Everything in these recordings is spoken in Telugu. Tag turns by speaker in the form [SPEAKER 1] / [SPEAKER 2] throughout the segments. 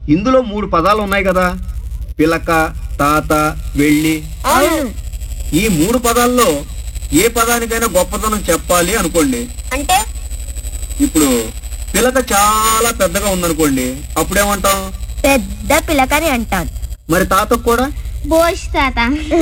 [SPEAKER 1] ఇందులో మూడు పదాలు ఉన్నాయి కదా పిలక తాత వెళ్ళి
[SPEAKER 2] అవును
[SPEAKER 1] ఈ మూడు పదాల్లో ఏ పదానికైనా గొప్పతనం చెప్పాలి అనుకోండి
[SPEAKER 2] అంటే
[SPEAKER 1] ఇప్పుడు పిలక చాలా పెద్దగా ఉందనుకోండి అప్పుడేమంటాం
[SPEAKER 2] పెద్ద పిలకని అంటాను
[SPEAKER 1] మరి తాతకు కూడా
[SPEAKER 2] బోష్ తాత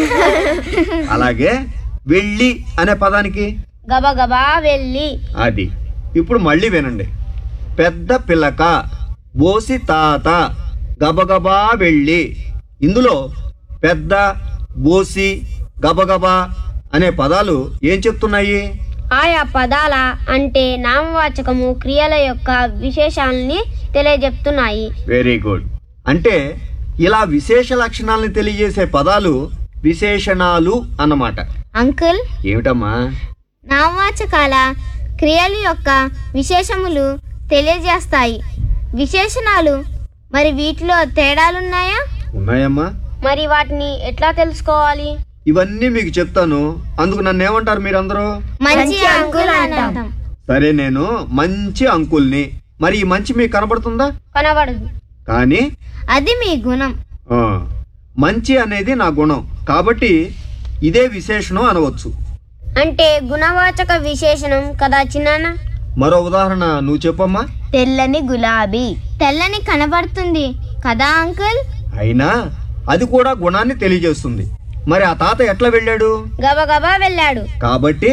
[SPEAKER 1] అలాగే వెళ్ళి అనే పదానికి
[SPEAKER 2] గబగబా వెళ్ళి
[SPEAKER 1] అది ఇప్పుడు మళ్ళీ వినండి పెద్ద పిల్లక బోసి తాత గబగబా వెళ్ళి ఇందులో పెద్ద బోసి గబగబా అనే పదాలు ఏం చెప్తున్నాయి
[SPEAKER 3] ఆయా పదాల అంటే నామవాచకము క్రియల యొక్క విశేషాలని తెలియజెప్తున్నాయి
[SPEAKER 1] వెరీ గుడ్ అంటే ఇలా విశేష లక్షణాలను తెలియజేసే పదాలు విశేషణాలు అన్నమాట
[SPEAKER 2] అంకుల్
[SPEAKER 1] ఏమిటమ్మా
[SPEAKER 2] నామవాచకాల క్రియల యొక్క విశేషములు తెలియజేస్తాయి విశేషణాలు మరి వీటిలో తేడాలున్నాయా
[SPEAKER 1] ఉన్నాయమ్మా
[SPEAKER 3] మరి వాటిని ఎట్లా తెలుసుకోవాలి
[SPEAKER 1] ఇవన్నీ మీకు చెప్తాను అందుకు నన్ను ఏమంటారు మీరందరూ
[SPEAKER 2] మంచి అంకుల్ అంటాం
[SPEAKER 1] సరే నేను మంచి అంకుల్ని మరి ఈ మంచి మీకు కనబడుతుందా
[SPEAKER 3] కనబడదు
[SPEAKER 1] కానీ
[SPEAKER 2] అది మీ గుణం
[SPEAKER 1] ఆ, మంచి అనేది నా గుణం కాబట్టి ఇదే విశేషణం అనవచ్చు
[SPEAKER 3] అంటే గుణవాచక విశేషణం కదా చిన్నాన్న
[SPEAKER 1] మరో ఉదాహరణ నువ్వు చెప్పమ్మా
[SPEAKER 2] తెల్లని గులాబీ తెల్లని కనబడుతుంది కదా అంకుల్
[SPEAKER 1] అయినా అది కూడా గుణాన్ని తెలియజేస్తుంది మరి ఆ తాత ఎట్లా వెళ్ళాడు
[SPEAKER 3] గబగబా వెళ్ళాడు
[SPEAKER 1] కాబట్టి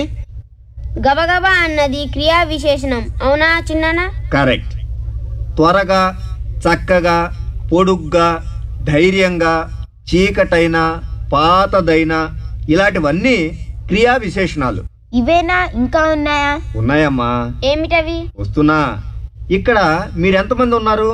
[SPEAKER 3] గబగబా అన్నది క్రియా విశేషణం అవునా చిన్నాన్న
[SPEAKER 1] కరెక్ట్ త్వరగా చక్కగా పొడుగ్గా ధైర్యంగా చీకటైన పాతదైన ఇలాంటివన్నీ క్రియా విశేషణాలు
[SPEAKER 2] ఇవేనా ఇంకా ఉన్నాయా
[SPEAKER 1] ఉన్నాయమ్మా
[SPEAKER 3] ఏమిటవి
[SPEAKER 1] వస్తున్నా ఇక్కడ మీరెంతమంది ఉన్నారు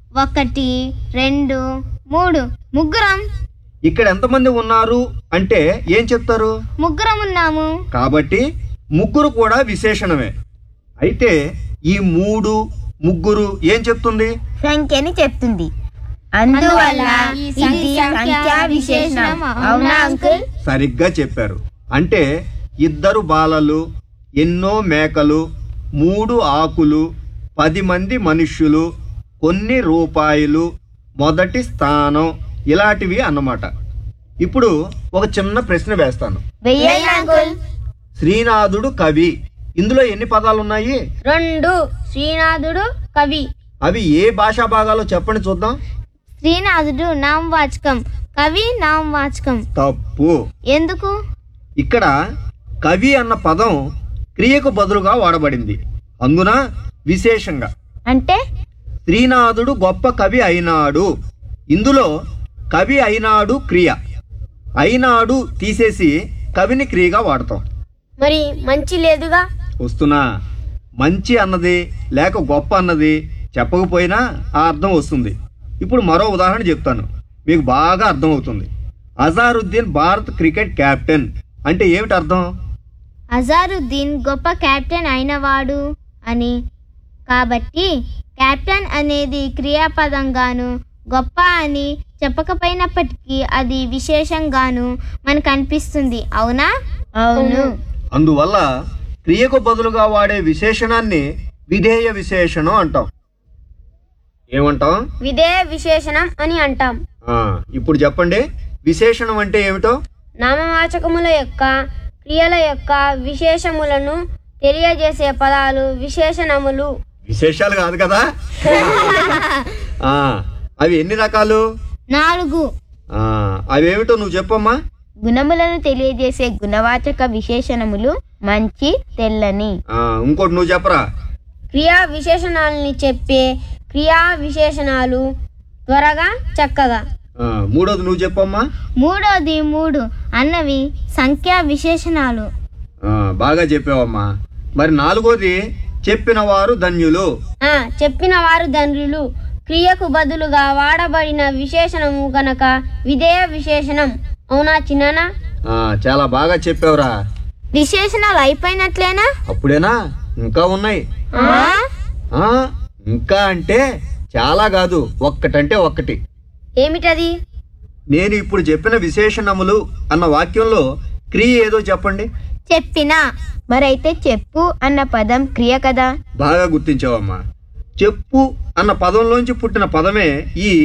[SPEAKER 2] ఒకటి రెండు మూడు ముగ్గురం
[SPEAKER 1] ఇక్కడ ఎంతమంది ఉన్నారు అంటే ఏం చెప్తారు
[SPEAKER 2] ముగ్గురం ఉన్నాము
[SPEAKER 1] కాబట్టి ముగ్గురు కూడా విశేషణమే అయితే ఈ మూడు ముగ్గురు ఏం చెప్తుంది
[SPEAKER 2] సంఖ్యని చెప్తుంది అందువల్ల ఇది సంఖ్యా విశేషణం అవునా అంకుల్
[SPEAKER 1] సరిగ్గా చెప్పారు అంటే ఇద్దరు బాలలు ఎన్నో మేకలు మూడు ఆకులు పది మంది మనుష్యులు కొన్ని రూపాయలు మొదటి స్థానం ఇలాంటివి అన్నమాట ఇప్పుడు ఒక చిన్న ప్రశ్న వేస్తాను
[SPEAKER 2] వెయ్యండి అంకుల్
[SPEAKER 1] శ్రీనాథుడు కవి ఇందులో ఎన్ని పదాలు ఉన్నాయి
[SPEAKER 3] రెండు శ్రీనాథుడు కవి
[SPEAKER 1] అవి ఏ భాషా భాగాలో చెప్పండి చూద్దాం
[SPEAKER 2] శ్రీనాథుడు నామవాచకం కవి నామవాచకం
[SPEAKER 1] తప్పు
[SPEAKER 2] ఎందుకు
[SPEAKER 1] ఇక్కడ కవి అన్న పదం క్రియకు బదులుగా వాడబడింది అందున విశేషంగా
[SPEAKER 2] అంటే
[SPEAKER 1] శ్రీనాథుడు గొప్ప కవి అయినాడు ఇందులో కవి అయినాడు క్రియ అయినాడు తీసేసి కవిని క్రియగా వాడతాం
[SPEAKER 3] మరి మంచి లేదుగా
[SPEAKER 1] వస్తున్నా మంచి అన్నది లేక గొప్ప అన్నది చెప్పకపోయినా ఆ అర్థం వస్తుంది ఇప్పుడు మరో ఉదాహరణ చెప్తాను మీకు బాగా అర్థమవుతుంది అజారుద్దీన్ భారత్ క్రికెట్ కెప్టెన్ అంటే ఏమిటి అర్థం
[SPEAKER 2] అజారుద్దీన్ గొప్ప కెప్టెన్ అయినవాడు అని కాబట్టి కెప్టెన్ అనేది క్రియాపదంగాను గొప్ప అని చెప్పకపోయినప్పటికీ అది విశేషంగాను మనకు అనిపిస్తుంది అవునా అవును
[SPEAKER 1] అందువల్ల క్రియకు బదులుగా వాడే విశేషణాన్ని విధేయ విశేషణం అంటాం ఏమంటాం
[SPEAKER 3] విధేయ విశేషణం అని అంటాం
[SPEAKER 1] ఆ, ఇప్పుడు చెప్పండి విశేషణం అంటే ఏమిటో
[SPEAKER 3] నామవాచకముల యొక్క క్రియల యొక్క విశేషములను తెలియజేసే పదాలు విశేషణములు
[SPEAKER 1] విశేషాలు కాదు కదా ఆ, అవి ఎన్ని రకాలు
[SPEAKER 2] నాలుగు
[SPEAKER 1] ఆ, అవేమిటో నువ్వు చెప్పమ్మా
[SPEAKER 2] గుణములను తెలియజేసే గుణవాచక విశేషణములు మంచి తెల్లని
[SPEAKER 1] ఆ, ఇంకోటి నువ్వు చెప్పరా
[SPEAKER 3] క్రియా విశేషణాలని చెప్పే క్రియా విశేషణాలు త్వరగా చక్కగా
[SPEAKER 1] ఆ, మూడోది నువ్వు చెప్పమ్మా
[SPEAKER 2] మూడోది మూడు అన్నవి సంఖ్యా విశేషణాలు
[SPEAKER 1] ఆ, బాగా చెప్పావమ్మా మరి నాలుగోది చెప్పిన వారు ధన్యులు
[SPEAKER 3] ఆ, చెప్పిన వారు ధనులు క్రియకు బదులుగా వాడబడిన విశేషణము గనక విధేయ విశేషణం అవునా చిన్నానా
[SPEAKER 1] ఆ, చాలా బాగా చెప్పావురా
[SPEAKER 2] విశేషణాలు అయిపోయినట్లేనా
[SPEAKER 1] అప్పుడేనా ఇంకా ఉన్నాయి ఆ, ఇంకా అంటే చాలా కాదు ఒక్కటంటే ఒక్కటి
[SPEAKER 3] ఏమిటది
[SPEAKER 1] నేను ఇప్పుడు చెప్పిన విశేషణములు అన్న వాక్యంలో క్రియ ఏదో చెప్పండి
[SPEAKER 2] చెప్పినా మరైతే చెప్పు అన్న పదం క్రియ కదా
[SPEAKER 1] బాగా గుర్తించావమ్మా చెప్పు అన్న పదంలోంచి పుట్టిన పదమే ఈ